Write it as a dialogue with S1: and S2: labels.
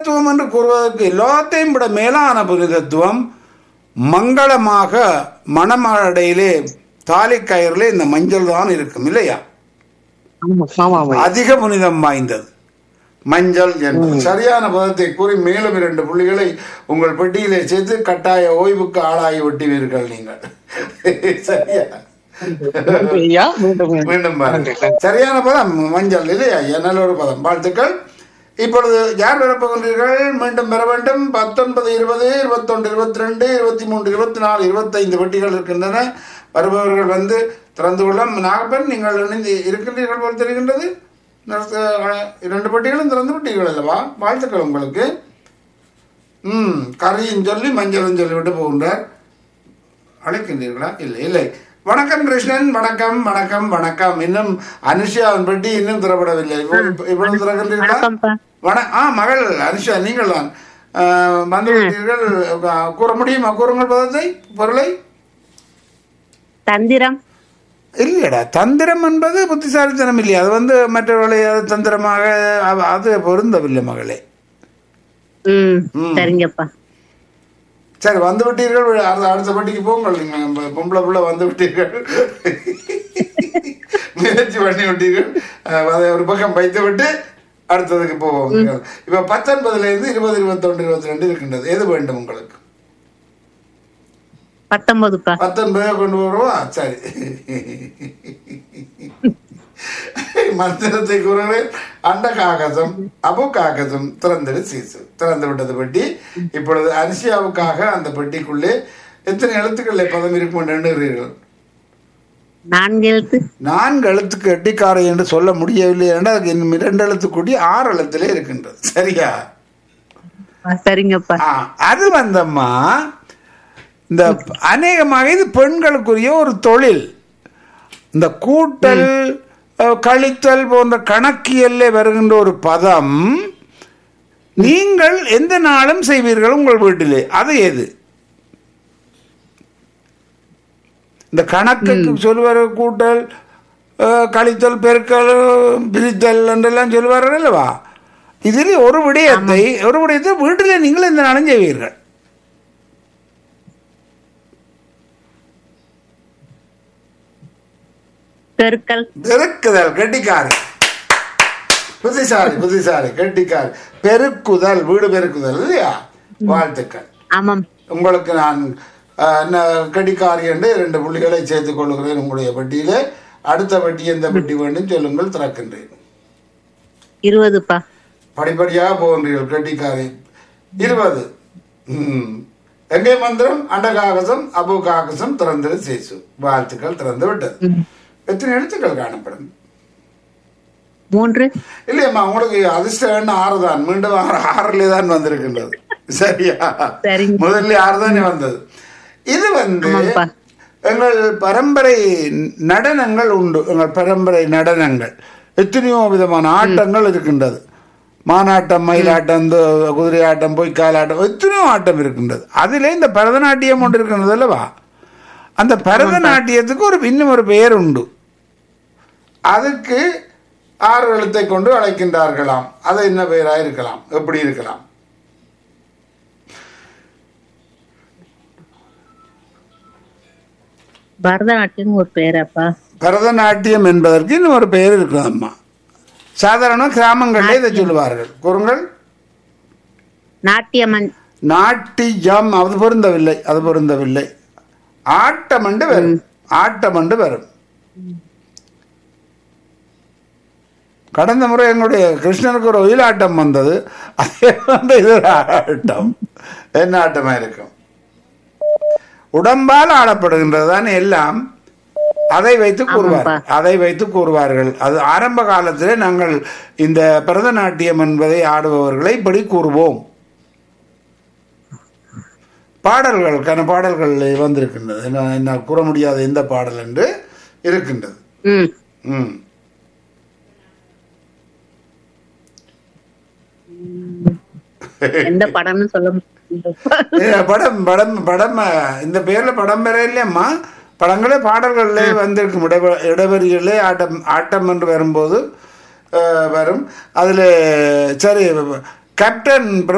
S1: புனிதத்துவம் என்று கூறுவதற்கு எல்லாத்தையும் விட மேலான புனிதத்துவம் மங்களமாக மணமடையிலே தாலி கயிறிலே இந்த மஞ்சள் தான் இருக்கும் இல்லையா
S2: ஆமா ஆமா ஆமா
S1: அதிக புனிதம் வாய்ந்தது மஞ்சள் என்பது சரியான பதத்தை கூறி மேலும் இரண்டு புள்ளிகளை உங்கள் பெட்டியிலே சேர்த்து கட்டாய ஓய்வுக்கு ஆளாகி விட்டுவீர்கள் நீங்கள் சரியா
S2: நன்றி ஐயா மீண்டும்
S1: மீண்டும் பாருங்கள். சரியான பதம் மஞ்சள் இல்லையா நல்ல ஒரு பதம் வாழ்த்துக்கள் இப்பொழுது யார் வரப்போகின்றீர்கள் மீண்டும் பெற வேண்டும் பத்தொன்பது இருபது இருபத்தொன்று இருபத்தி ரெண்டு இருபத்தி மூன்று இருபத்தி நாலு இருபத்தைந்து பெட்டிகள் இருக்கின்றன வருபவர்கள் வந்து திறந்து கொள்ள நாகப்பன் நீங்கள் இணைந்து இருக்கின்றீர்கள் போல் தெரிகின்றது நிறுத்த- இரண்டு பெட்டிகளும் திறந்து விட்டீர்கள் அல்லவா வாழ்த்துக்கள் உங்களுக்கு ம் கறியும் சொல்லி மஞ்சளும் சொல்லிவிட்டு போகின்றார் அழைக்கின்றீர்களா இல்லை இல்லை வணக்கம் கிருஷ்ணன் வணக்கம் வணக்கம் வணக்கம் இன்னும் அனுஷாவின் பெட்டி இன்னும் திறப்படவில்லை இப்போ- இவ்வளவு திறக்கின்றீர்களா
S3: வணக்கம்ப்பா
S1: வண ஆ மகள் அனுஷா நீங்கள் தான் ஆஹ், வந்து விட்டீர்கள் ஆஹ், கூற முடியுமா கூறுங்கள் பதத்தை பொருளை
S3: தந்திரம்
S1: இல்லையடா தந்திரம் என்பது புத்திசாலித்தனம் இல்லையா அது வந்து மற்றவர்களை அது தந்திரமாக அவ- அது பொருந்தவில்லை மகளே
S3: ம்
S1: ம்.
S3: சரிங்கப்பா
S1: சரி வந்து விட்டீர்கள் அடுத்த அடுத்த பட்டிக்கு போங்கள் நீங்க நம்ம பொம்பளை புள்ள வந்து விட்டீர்கள் முயற்சி பண்ணி விட்டீர்கள் அஹ் அதை ஒரு பக்கம் வைத்து விட்டு அடுத்ததுக்கு போவோம் இப்ப பத்தொன்பதுல இருந்து இருபது இருபத்தொன்று இருபத்தி ரெண்டு இருக்கின்றது எது வேண்டும் உங்களுக்கு
S3: பத்தொன்பதுப்பா
S1: பத்தொன்பதை கொண்டு வருவா சரி மந்திரத்தை கூறுகிறேன் அண்ட காகசம் அபு காகசம் திறந்திரு சீசு திறந்து விட்டது பெட்டி இப்பொழுது அரிசியாவுக்காக அந்த பெட்டிக்குள்ளே எத்தனை எழுத்துக்களை பதம் இருக்கும் என்று எண்ணுகிறீர்கள்
S3: நான்கு எழுத்து
S1: நான்கு எழுத்துக்கு எட்டிக்காரை என்று சொல்ல முடியவில்லை என்றால் அதுக்கு இன்னும் இரண்டு எழுத்து கூட்டி ஆறு எழுத்திலே இருக்கின்றது சரியா
S3: ஆ, சரிங்கப்பா
S1: ஆ, அது வந்தம்மா இந்த அநேகமாக இது பெண்களுக்குரிய ஒரு தொழில் இந்த கூட்டல் அஹ், கழித்தல் போன்ற கணக்கியல்ல வருகின்ற ஒரு பதம் நீங்கள் எந்த நாளும் செய்வீர்கள் உங்கள் வீட்டிலே அது எது இந்த கணக்குக்கு சொல்லுவார் கூட்டல் அஹ், கழித்தல் பெருக்கல் பிரித்தல் என்றெல்லாம் சொல்லுவார்கள் அல்லவா இதில் ஒரு விடயத்தை ஒரு விடயத்தை வீட்டிலே நீங்கள் எந்த நாளும் செய்வீர்கள்
S3: பெருக்கல்
S1: பெருக்குதல் கெட்டிக்காரி புத்திசாலி புத்திசாலி கெட்டிக்காரி பெருக்குதல் வீடு பெருக்குதல் இல்லையா வாழ்த்துக்கள்
S3: ஆமாம்
S1: உங்களுக்கு நான் அஹ், ந- கெட்டிக்காரி என்று இரண்டு புள்ளிகளை சேர்த்துக் கொள்கிறேன் உங்களுடைய பெட்டியிலே அடுத்த பெட்டி எந்த பெட்டி வேண்டும் சொல்லுங்கள் திறக்கின்றேன்
S3: இருபதுப்பா
S1: படிப்படியாக போகின்றீர்கள் கெட்டிக்காரி இருபது ம். எங்கே மந்திரம் அண்டகாகசம் அபு காகசம் திறந்தது சேசு வாழ்த்துக்கள் திறந்து விட்டது எத்தனை எழுத்துக்கள் காணப்படும்
S3: மூன்று
S1: இல்லையம்மா உங்களுக்கு அதிர்ஷ்ட எண்ணம் ஆறு தான் மீண்டும் ஆறு ஆறுல தான் வந்திருக்கின்றது சரியா
S3: சரிங்க.
S1: முதல்ல ஆறு தானே வந்தது இது வந்து
S3: ஆமாப்பா.
S1: எங்கள் பரம்பரை நடனங்கள் உண்டு எங்கள் பரம்பரை நடனங்கள் எத்தனையோ விதமான ஆட்டங்கள் இருக்கின்றது மானாட்டம் மயிலாட்டம் இந்த குதிரை ஆட்டம் பொய்க்காலாட்டம் எத்தனையோ ஆட்டம் இருக்கின்றது அதிலே இந்த பரதநாட்டியம் ஒன்று இருக்கின்றது அல்லவா அந்த பரதநாட்டியத்துக்கு ஒரு இன்னும் ஒரு பெயர் உண்டு அதுக்கு ஆறு எழுத்தை கொண்டு அழைக்கின்றார்களாம் அது என்ன பெயராக இருக்கலாம் எப்படி இருக்கலாம்
S3: பரதநாட்டியம் ஒரு பேராப்பா
S1: பரதநாட்டியம் என்பதற்கு இன்னும் ஒரு பெயர் இருக்குதம்மா சாதாரண கிராமங்களிலே இதை சொல்லுவார்கள் கூறுங்கள்
S3: நாட்டியமன்
S1: நாட்டியம் அது பொருந்தவில்லை அது பொருந்தவில்லை ஆட்டம் என்று வரும் ஆட்டம் என்று வரும் கடந்த முறை எங்களுடைய கிருஷ்ணனுக்கு ஒரு ஒயிலாட்டம் வந்தது அதே வந்து இது ஒரு ஆட்டம் என்ன ஆட்டமா இருக்கும் உடம்பால் ஆடப்படுகின்றது தானே எல்லாம் அதை வைத்து கூறுவார்கள் அதை வைத்து கூறுவார்கள் அது ஆரம்ப காலத்திலே நாங்கள் இந்த பரதநாட்டியம் என்பதை ஆடுபவர்களை இப்படி கூறுவோம் பாடல்கள் கன பாடல்கள் வந்திருக்கின்றது என்ன என்னால் கூற முடியாத எந்த பாடல் என்று இருக்கின்றது
S3: ம்
S1: ம்
S3: எந்த படம்னு சொல்ல முடியலப்பா.
S1: ஏ, படம் படம் படம் அஹ், இந்த பேர்ல படம் பெற இல்லையம்மா படங்களே பாடல்களே வந்திருக்கும் இடவ இடவரிகளே ஆட்டம் ஆட்டம் என்று வரும்போது அஹ், வரும் அதில் சரி கேப்டன்